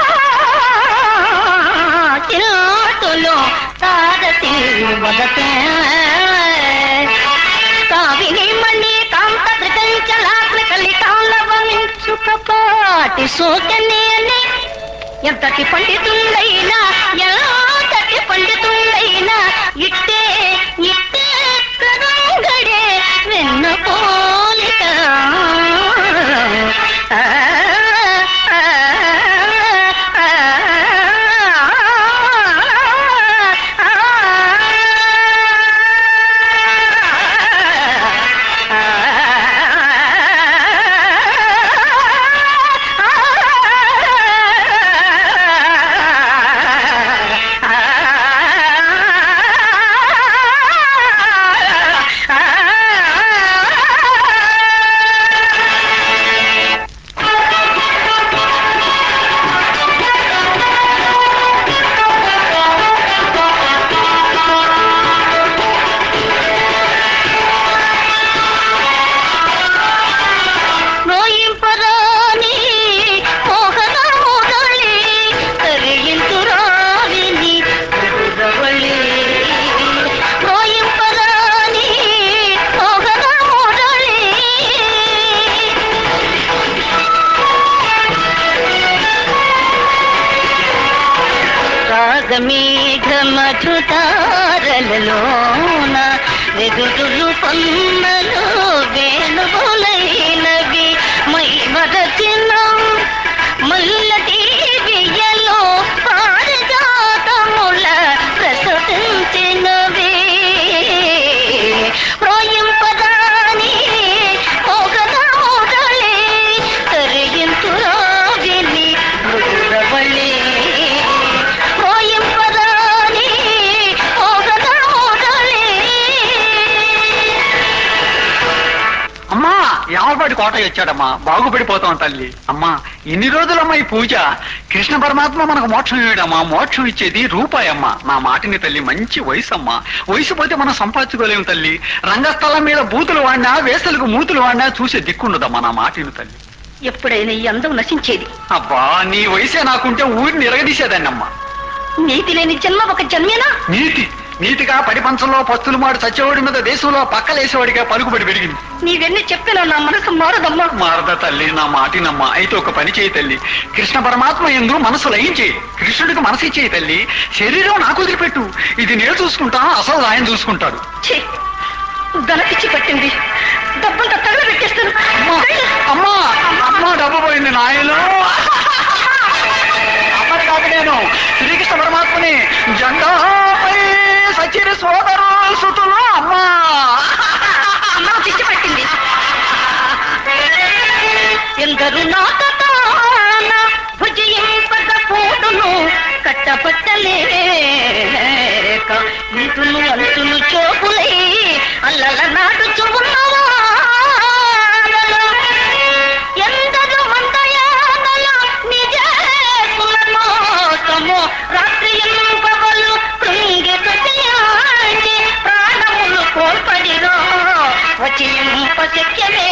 S1: చిల్తులు తాగతీరు బదకే కావిని మణి కాంత ప్రకంచలాగ్ర కలితాంలవించుకపాటి సోకనేని ఎంతటి పండితుండైనా ఎంతటి పండితుండైనా ఇట్టే ఇట్టే కరంగడే వెన్న పోలిక ఆ, ఆ, ఆ, ఆ మేఘ మధుతారలలోన వెదురు పొమ్మలు వేణువులైనవి మై మరచిన మల్లటి వియలో పారిజాతముల ప్రసవించినవి ప్రోయింపదాని మోగదాడలే తరిగింతురాగిని మృదురవళి ప్రోయింపదాని మోగదాడలే
S2: అమ్మా యామపాటి కోటయ్య వచ్చాడమ్మా బాగుపడిపోతాం తల్లి అమ్మా ఇన్ని రోజులమ్మా ఈ పూజ కృష్ణ పరమాత్మ మనకు మోక్షం ఇవ్వడమ్మా మోక్షం ఇచ్చేది రూపాయి అమ్మా నా మాటిని తల్లి మంచి వయసు అమ్మా వయసు పోతే మనం సంపాదించుకోలేము తల్లి రంగస్థలం మీద బూతులు వాడినా వేసలకు మూతులు వాడినా చూసే దిక్కుండదమ్మా నా మాటిని తల్లి
S1: ఎప్పుడైనా ఈ అందం నశించేది
S2: అబ్బా నీ వయసే నాకుంటే ఊరిని ఎరగదీసేదాన్ని అమ్మా
S1: నీతి లేని జన్మ ఒక జన్మేనా
S2: నీతి నీతిగా పడి పంచంలో పస్తులు మాడు చచ్చేవాడి మీద దేశంలో పక్కలేసేవాడిగా పలుకుబడి పెరిగింది
S1: నీవెన్ని చెప్పినా నా మనసు మారదమ్మా
S2: మారద తల్లి నా మాటినమ్మా అయితే ఒక పని చేయి తల్లి కృష్ణ పరమాత్మ ఎందు మనసు లయించేయి కృష్ణుడికి మనసు ఇచ్చేయి తల్లి శరీరం నాకు వదిలిపెట్టు ఇది నేను చూసుకుంటా అసలు ఆయన చూసుకుంటాడు
S1: ఛీ గలపిచ్చి పట్టింది డబ్బంతా తగల పెట్టేస్తాను
S2: అమ్మా అమ్మా అమ్మా డబ్బు పోయింది నాయలో అమ్మని కాదు నేను శ్రీకృష్ణ పరమాత్మని జంగాపై సచిరి సోదరు సుతులు అమ్మా
S1: అమ్మ పిచ్చి పట్టింది ఎందరు నాటతాన భుజయింపక పోటును కట్టపట్టలేక ఇంతులు అంతులు చోపులై అల్లల నాటు చూన్నవా ఎందరు మందయానల నిజ కులమోసము రాత్రి పగలు కృంగి ప్రతియాంచి ప్రాణములు కోల్పడిరో వచ్చి శక్యమే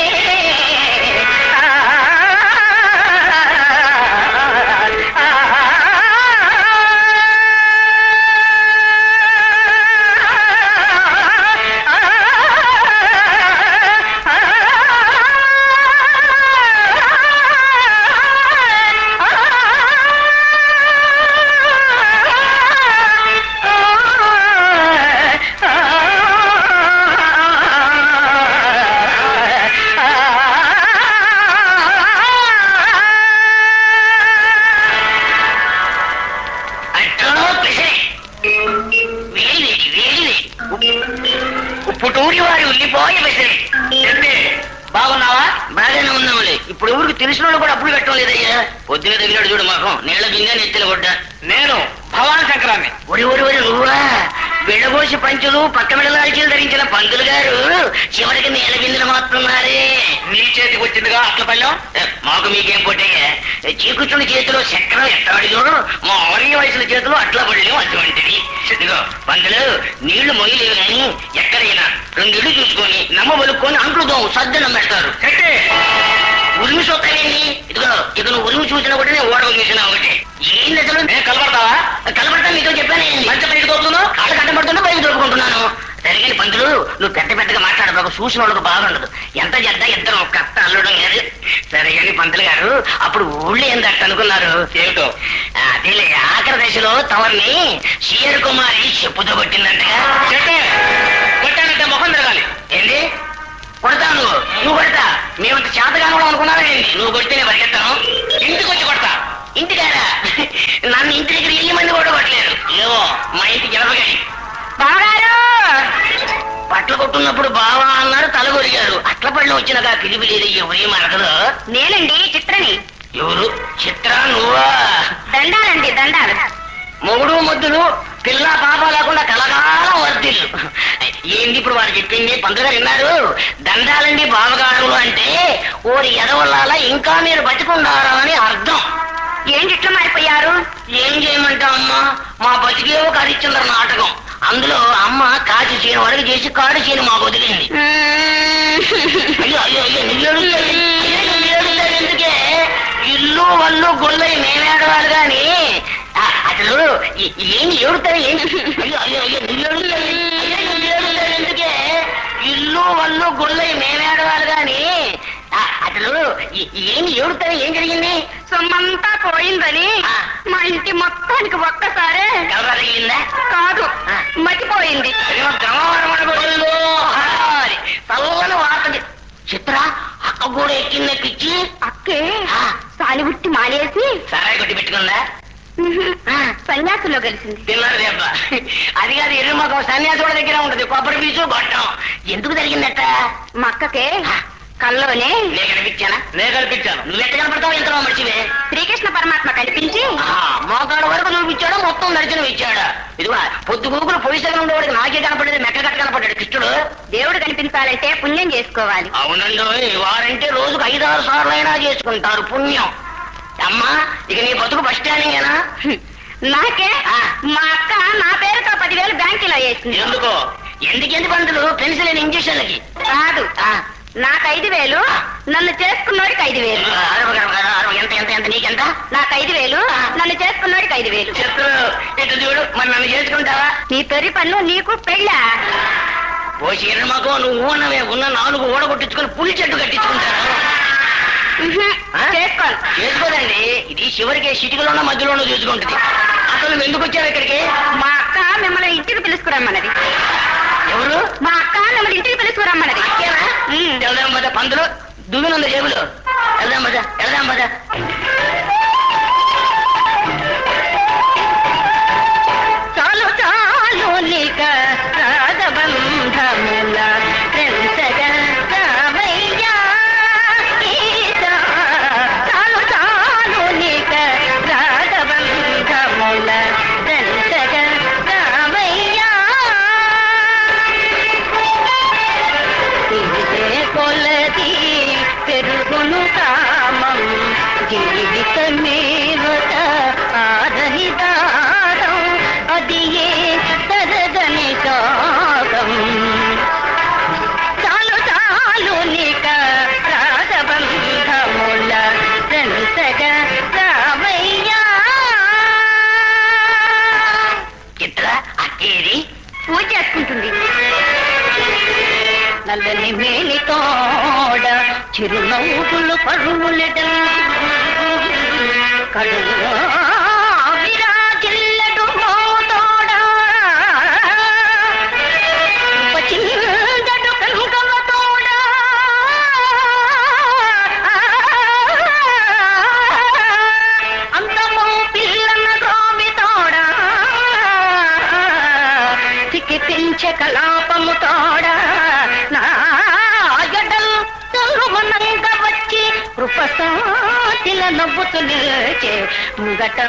S3: అట్టో పిసే వేలి వేలి ఉప్పుటూరి వారి ఉల్లిపోయ పిసరే ఏంటి బాగున్నావా బాగానే ఉన్నాములే ఇప్పుడు ఊరికి తెలిసిన వాళ్ళు కూడా అప్పులు కట్టడం లేదయ్యా పొద్దున తగిలాడు చూడు మాకం నీళ్ళ బిందె నెత్తిన కొట్ట నేను భవాని శంకరాన్ని ఒరి ఒరి ఒరి నువ్వా బిడబోసి పంచులు పక్క మెడలాల్చీలు ధరించిన పంతులు గారు చివరికి నీళ్ళ బిందెలు మాత్రన్నారే నీ చేతికి వచ్చిందిగా అట్ల పల్లెం మాకు మీకేం పొట్టయ్యా చీకుచుని చేతిలో చక్రం ఎట్టాడిదో మా ఆర్య వయసుల చేతిలో అట్ల పళ్ళెం అటువంటిది ఇదిగో పంతులు నీళ్లు మొయ్యలేవు కానీ ఎక్కడైనా రెండిళ్ళు చూసుకొని నమ్మ వలుక్కొని అంట్లు సర్దు నమ్మేస్తారు ఉరిమి చూస్తావేంటి ఇదిగో ఇక నువ్వు ఉరిమి చూసిన ఒకటి నేను ఓడవ చూసిన ఒకటి ఏం అసలు నేను కలబడతావా కలబడతా నీతో చెప్పాను మంచి పైకి తోపుతున్నావు కాళ్ళు కట్టబడుతున్నా పైకి తోపుకుంటున్నాను సరిగ్గా పంతులు నువ్వు పెద్ద పెద్దగా మాట్లాడబాకు చూసిన వాళ్ళకి బాగుండదు ఎంత చెడ్డ ఇద్దరు కష్ట అల్లడం లేదు సరే కానీ పంతులు గారు అప్పుడు ఊళ్ళో ఏందట్టు అనుకున్నారు ఏమిటో అదేలే ఆఖరి దశలో తమరిని సీఆర్ కుమారి చెప్పుతో కొట్టిందంటగా కొట్టానంటే ముఖం తిరగాలి ఏంటి కొడతావు నువ్వు నువ్వు కొడతా మేమంత చేతగాను కూడా అనుకున్నావా ఏంటి నువ్వు కొడితేనే పరిగెత్తాను ఇంటికి వచ్చి కొడతా ఇంటికారా నన్ను ఇంటి దగ్గర ఎన్ని మంది కూడా కొట్టలేరు ఏమో మా ఇంటికి ఎవరిగాడి
S1: బాగారు
S3: బట్టలు కొట్టున్నప్పుడు బావా అన్నారు తల కొరిగారు అట్ల పళ్ళు వచ్చినాక పిలిపి లేదు ఎవరి మరకదు
S1: నేనండి చిత్రని
S3: ఎవరు చిత్ర నువ్వా
S1: దండాలండి దండాలు
S3: మొగుడు ముద్దులు పిల్ల పాప లేకుండా కలకాలం వర్తిల్లు ఏంది ఇప్పుడు వాడు చెప్పింది పంతులు గారు విన్నారు దండాలండి బావగారు అంటే ఓరి ఎదవల్లాల ఇంకా మీరు బతికుండారా అని అర్థం
S1: ఏంటి ఇట్లా మారిపోయారు
S3: ఏం చేయమంటావు అమ్మా మా బతికే ఒక హరిశ్చంద్ర నాటకం అందులో అమ్మ కాచి చేయని వరకు చేసి కాడు చేయని మాకు వదిలింది అయ్యో అయ్యో అయ్యో నువ్వేడుస్తావు నువ్వేడుస్తావు ఎందుకే ఇల్లు వల్లు గొల్లై మేమేడవాలి గాని ఆ, అసలు ఈ- ఏం ఏడుతావు ఏంటి అయ్యో అయ్యో అయ్యో నువ్వేడుస్తావు అయ్యో నువ్వేడుస్తావు ఎందుకే ఇల్లు వల్లు గొల్లై మేమేడవాలి గాని ఆ, అసలు అసలు ఈ- ఏమి ఏడుతారు ఏం జరిగింది
S1: సొమ్మంతా పోయిందని
S3: ఆ.
S1: మా ఇంటి మొత్తానికి ఒక్కసారే
S3: గవరా తగిలిందా
S1: కాదు
S3: ఆ.
S1: మర్చిపోయింది
S3: ఏమో గమవరం అనబడుతుందో హారి. చల్లని వార్త చిత్ర అక్క కూడా ఎక్కిందే పిచ్చి
S1: అక్కే
S3: ఆ.
S1: సాలిబుట్టి మానేసి
S3: సరాయి కొట్టి పెట్టుకుందా ఆ.
S1: సన్యాసులో కలిసింది
S3: తిన్నారు దెబ్బ అది కాదు ఎర్రమ్మకం సన్యాసుల దగ్గర ఉంటది కొబ్బరి పీచు గొట్టం ఎందుకు జరిగిందట
S1: మా అక్కకే కల్లోనే
S3: నే కనిపించానా నే కనిపించాను నువ్వెట్ట కనపడతావు ఎంతలో మడిచివే
S1: శ్రీకృష్ణ పరమాత్మ కనిపించి
S3: మోకాడు వరకు చూపించాడు మొత్తం దర్శనం ఇచ్చాడు ఇదిగో పొద్దు గూకులు పొయ్యి సగం ఉండేవాడికి నాకే కనపడేది మెక్క కట్ట కనపడ్డాడు కృష్ణుడు
S1: దేవుడు కనిపించాలంటే పుణ్యం చేసుకోవాలి
S3: అవునండి వారంటే రోజుకు ఐదారు సార్లు అయినా చేసుకుంటారు పుణ్యం అమ్మా ఇక నీ బతుకు బస్ స్టాండింగేనా
S1: హ్మ్. నాకే
S3: ఆ.
S1: మా అక్క నా పేరుతో పదివేలు బ్యాంకులో వేసింది
S3: ఎందుకో ఎందుకెందుకు బంధులు పెన్సిల్ ఇంజక్షన్లకి
S1: కాదు
S3: ఆ,
S1: నాకు ఐదు వేలు నన్ను చేసుకున్నోడికి ఐదు వేలు
S3: అరవై అరవై అరవై ఎంత ఎంత ఎంత నీకెంత
S1: నాకు ఐదు వేలు నన్ను చేసుకున్నోడికి ఐదు వేలు
S3: చెప్తూ ఇటు చూడు మరి నన్ను చేసుకుంటావా
S1: నీ తొరి పన్ను నీకు పెళ్ళా
S3: ఓ చీరమాకో నువ్వు ఉన్నవే ఉన్న నాలుగు ఓడగొట్టించుకొని పులి చెట్టు కట్టించుకుంటాను
S1: ఉహు,
S3: ఆ?
S1: చేసుకోను
S3: చేసుకోదండి ఇది చివరికి సిటికలోనో మధ్యలోనో చేసుకుంటుంది అసలు నువ్వు ఎందుకు వచ్చావు ఇక్కడికి
S1: మా అక్క మిమ్మల్ని ఇంటికి పిలుచుకురమ్మన్నది
S3: ఎవరు
S1: మా అక్క మిమ్మల్ని ఇంటికి పిలుచుకురమ్మన్నది
S3: అక్కేనా?
S1: ఉమ్.
S3: వెళ్దాం పద పందులు దువ్వినుంది జేబులు వెళ్దాం పద వెళ్దాం పద
S1: చాలు చాలు నీక రాగబంధముల పెంచగా రామయ్యా ఈశా. చాలు చాలు నీక రాగబంధముల పెంచగా రామయ్యా ఇదే కొలది పెరుగును కామం జీవితమేవత ఆదని దారం అది ఏ తరగని సాగం చాలు చాలు నీక రాగబంధముల పెంచగా రామయ్యా
S3: చిత్ర అక్కేది
S1: పూజ చేసుకుంటుంది నల్లని మేలి తోడ చిరునవ్వులు పరువులెడ కడులో విరాజిల్లడు మోతోడ ఉపచిందడు కంకమ తోడ అంతమో పిల్లన్న గ్రోమి తోడ చికిపించే కలాపము తోడ నాగడల్ తొలుమనంగ వచ్చి కృపసాటిల నవ్వుతు నిలిచే ముంగట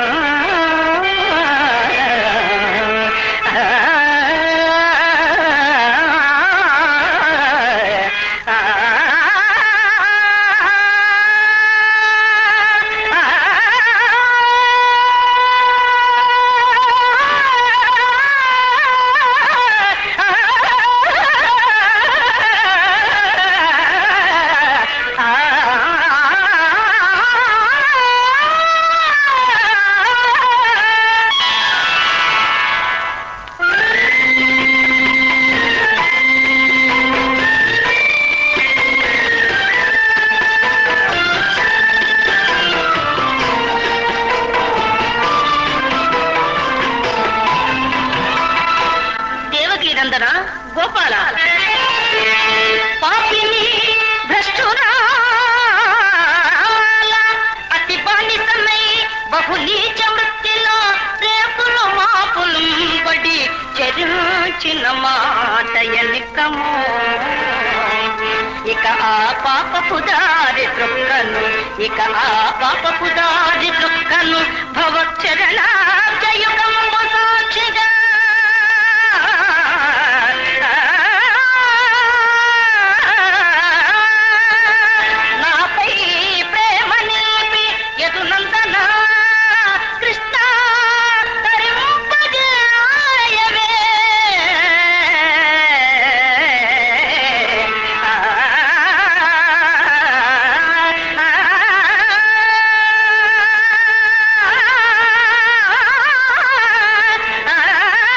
S1: దేవకి నందన గోపాల పాపిని భ్రష్టురాల అతి బానిసమై బహు నీచ వృత్తిలో రేపులు మాపులు పడి చరించిన మాట ఎన్నికము ఇక ఆ పాపపు దారి త్రొక్కను ఇక ఆ పాపపు దారి త్రొక్కను భవచరణ జయుగంబు సాక్షిగా నాపై ప్రేమ నిలిపి యదునందన కృష్ణ తరింపజేయవే ఆ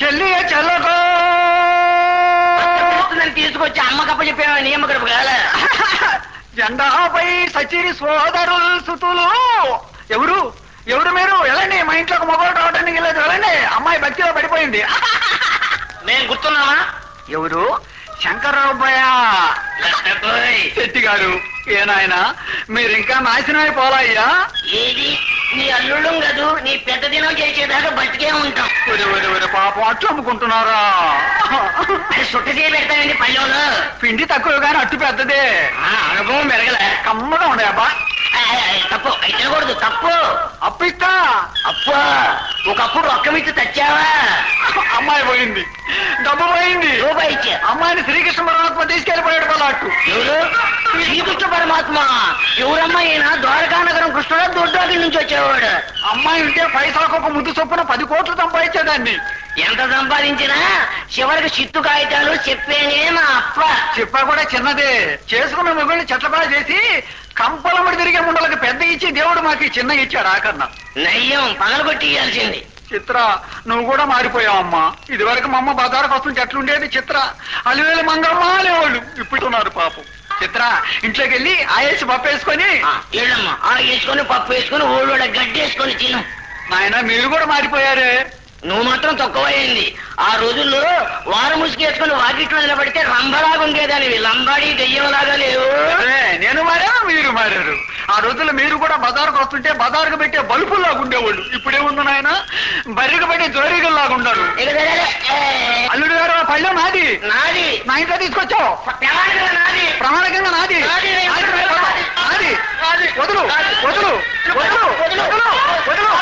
S2: చెల్లి చెల్లకో
S3: చెప్తుందని తీసుకొచ్చి అమ్మకప్ప చెప్పాను నియమకడపు కాలే
S2: జెండాపై సచిరి సోదరులు సుతులు ఎవరు ఎవరు మీరు వెళ్ళండి మా ఇంట్లోకి మొగలు రావడానికి వెళ్ళదు వెళ్ళండి అమ్మాయి భక్తిలో పడిపోయింది
S3: మేము గుర్తున్నామా
S2: ఎవరు శంకరరావుబయ్య
S3: లట్టపోయ్.
S2: శెట్టి గారు ఏనాయన మీరు ఇంకా నాశనం అయిపోవాలయ్యా
S3: ఏది నీ అల్లుళ్ళం కదూ నీ పెద్ద దినం చేసేదాకా బతికే ఉంటాం
S2: ఒరే ఒరే ఒరే పాపం అట్లు అమ్ముకుంటున్నారా
S3: అది సుట్ట చేయి పెడతానండి పల్లెంలో
S2: పిండి తక్కువ కానీ అట్టు పెద్దదే
S3: ఆ, అనుభవం పెరగలే
S2: కమ్మగా ఉండే అబ్బా
S3: ఆ, ఆ, తప్పు అయితే తినకూడదు తప్పు
S2: అప్పు ఇస్తా
S3: అప్పా ఒకప్పుడు రొక్కమిచ్చి తెచ్చావా
S2: అమ్మాయి పోయింది డబ్బు పోయింది
S3: రూపాయి ఇచ్చా
S2: అమ్మాయిని శ్రీకృష్ణ పరమాత్మ తీసుకెళ్లిపోయాడు పలాట్టు
S3: ఎవరు శ్రీకృష్ణ పరమాత్మ ఎవరమ్మా ఈయన ద్వారకా నగరం కృష్ణుడు దొడ్డాకి నుంచి వచ్చేవాడు
S2: అమ్మాయి ఉంటే పైసాకు ఒక ముద్దు చొప్పున పది కోట్లు సంపాదించేదాన్ని
S3: ఎంత సంపాదించినా చివరికి చిత్తు కాగితాలు చెప్పేనే మా అప్ప
S2: చెప్పా కూడా చిన్నదే చేసుకున్న మొగుల్ని చెట్లపడ చేసి కంపలముడి తిరిగే ముండలకు పెద్ద ఇచ్చి దేవుడు మాకు ఈ చిన్న ఇచ్చాడు ఆకన్నా
S3: నయ్యం పగలగొట్టి ఇయ్యాల్సింది
S2: చిత్ర నువ్వు కూడా మారిపోయావమ్మా ఇది వరకు మా అమ్మ బజారుకు వస్తుంది చెట్లుండేది చిత్ర అలివేలు మంగమ్మ అనేవాళ్ళు ఇప్పుడు ఉన్నారు పాపం చిత్ర ఇంట్లోకి వెళ్ళి ఆయేసి పప్పేసుకొని
S3: ఆ, ఏళ్ళమ్మా ఆ వేసుకొని పప్పు వేసుకొని ఊళ్ళో గడ్డి వేసుకొని తిను
S2: నాయన మీరు కూడా మారిపోయారే
S3: నువ్వు మాత్రం తక్కువైంది ఆ రోజుల్లో వారం ముసుగేసుకుని వాకిట్లో నిలబడితే రంభలాగా ఉండేదానివి లంబాడి దెయ్యంలాగా లేవు
S2: అరే, నేను మారా మీరు మారారు ఆ రోజుల్లో మీరు కూడా బజారుకు వస్తుంటే బజారుకు పెట్టే బల్బుల్లాగా ఉండేవాళ్ళు ఇప్పుడేముంది నాయన బర్రెకు పెట్టే జోరీగల్లాగా ఉండరు
S3: ఇక సరే, ఏ,
S2: అల్లుడు గారు ఆ పళ్ళెం నాది
S3: నాది
S2: నా ఇంట్లో తీసుకొచ్చావు
S3: తెలంగాణ నాది
S2: ప్రమాణకంగా నాది
S3: నాది.
S2: నాది. నాది వదులు వదులు వదులు వదులు వదులు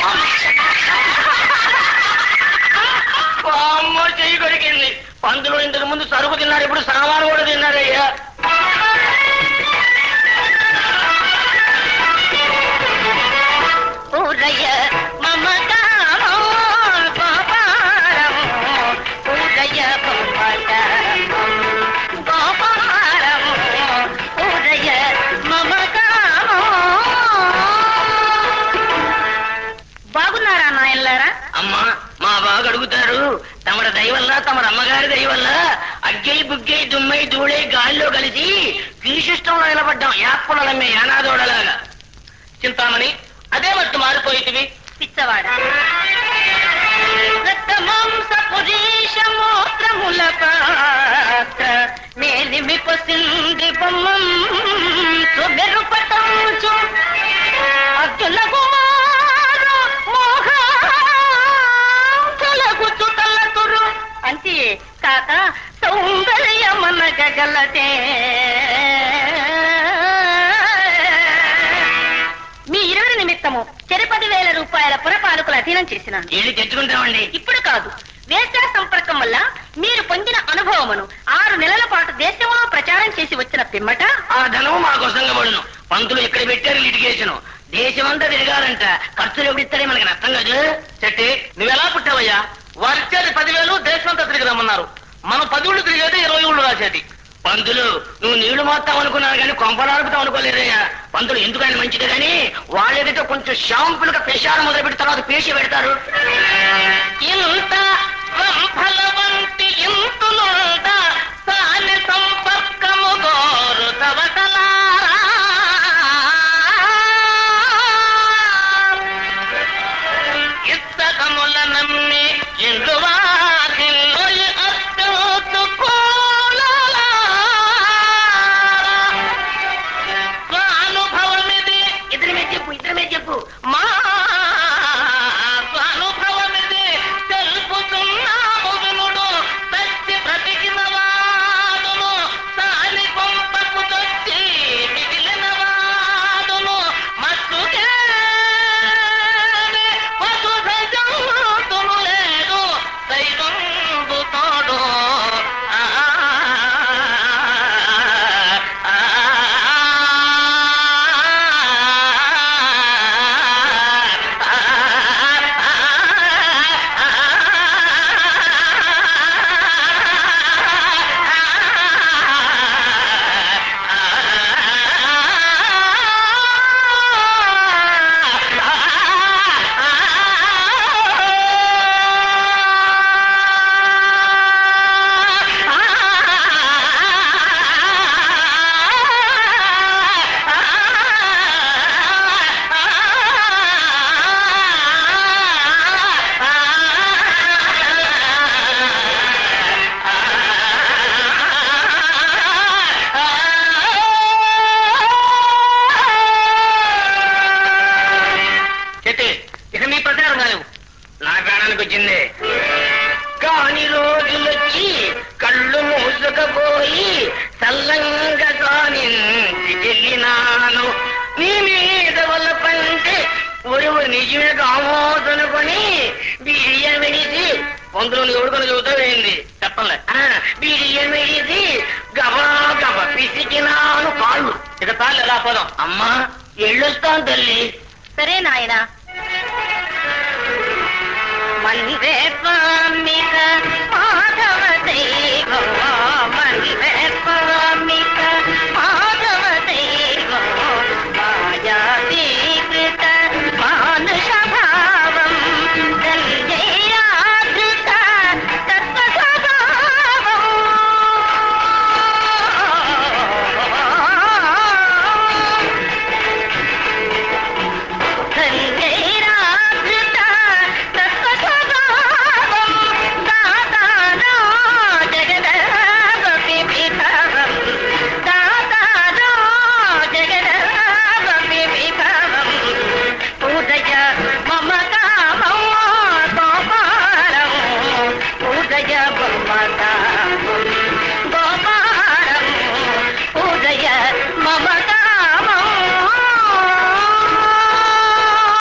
S3: అమ్మో చెయ్యి కొరికింది పందులు ఇంతకు ముందు సరుకు తిన్నారు ఇప్పుడు సామాను కూడా తిన్నారయ్యా
S1: ఉదయ మమకారము గోపారము ఉదయ మమకారము గోపారము ఉదయ మమకారము బాగున్నారా నాయనలారా
S3: అమ్మా మా బాగా అడుగుతారు తమర దయవల్ల తమర అమ్మగారి దయవల్ల అగ్గై బుగ్గై దుమ్మై దూళై గాలిలో కలిసి కీశిష్టంలో నిలబడ్డాం యాప్పలమ్మే యానాదోడలాగా చింతామణి అదే మట్టు మారిపోయితివి
S1: పిచ్చవాడ రక్తమాంస పురీష మూత్రముల పాత్ర నేలిమి పసింది బొమ్మం సుబెరుపటంచు అర్జున కుమార మోహలగుచు తల్లతురు అంతే కాక సౌందర్యమనగలతే మీ ఇరువురి నిమిత్తము చెరుపది వేల రూపాయల పురపాలకులు అధీనం చేసినాను
S3: వెళ్ళి తెచ్చుకుంటామండి
S1: ఇప్పుడు కాదు వేశ్యా సంపర్కం వల్ల మీరు పొందిన అనుభవమును ఆరు నెలల పాటు దేశంలో ప్రచారం చేసి వచ్చిన పిమ్మట
S3: ఆ ధనం మా కోసంగా పడును పంతులు ఇక్కడ పెట్టారు లిటిగేషన్ దేశమంతా తిరగాలంట ఖర్చులు ఎవడిస్తాడే మనకి నష్టం కాదు చెట్టి నువ్వెలా పుట్టావయ్యా వారిచ్చేది పదివేలు దేశమంతా తిరిగి రమ్మన్నారు మనం పది ఊళ్ళు తిరిగేది ఇరవై ఊళ్ళు రాసేది పంతులు నువ్వు నీళ్లు మొత్తం అనుకున్నావు కానీ కొంపలాడుపుతావు అనుకోలేదయ్యా పంతులు ఎందుకని మంచిది కానీ వాళ్ళేదైతే కొంచెం షాంపులుగా పెషాలు మొదలు పెట్టి తర్వాత పేసి పెడతారు
S1: ఇంత రంభలవంటి ఇంతులుంట సాని సంపర్కము గోరు ఇస్తకముల నమ్మి ఇందు వాకిల్లోయి స్వానుభవమిది
S3: ఇద్దరి మీద చెప్పు ఇద్దరి మీద చెప్పు
S1: మా స్వానుభవమిది తెలుపుతున్నాము వినుడు సత్య బ్రతికిన వాడు
S3: నిజమే కామోదనుకొని బియ్యం వెళ్ళేసి పొందులో ఎవడుకొని చదువుతా వేయింది చెప్పలే బియ్యం వెళ్ళేసి గబా గబ పిసికినాను కాళ్ళు ఇక తాళ్ళు ఎలా పోదాం అమ్మా ఎళ్ళొస్తాను తల్లి
S1: సరే నాయనా మందే స్వామిక మాధవ దైవం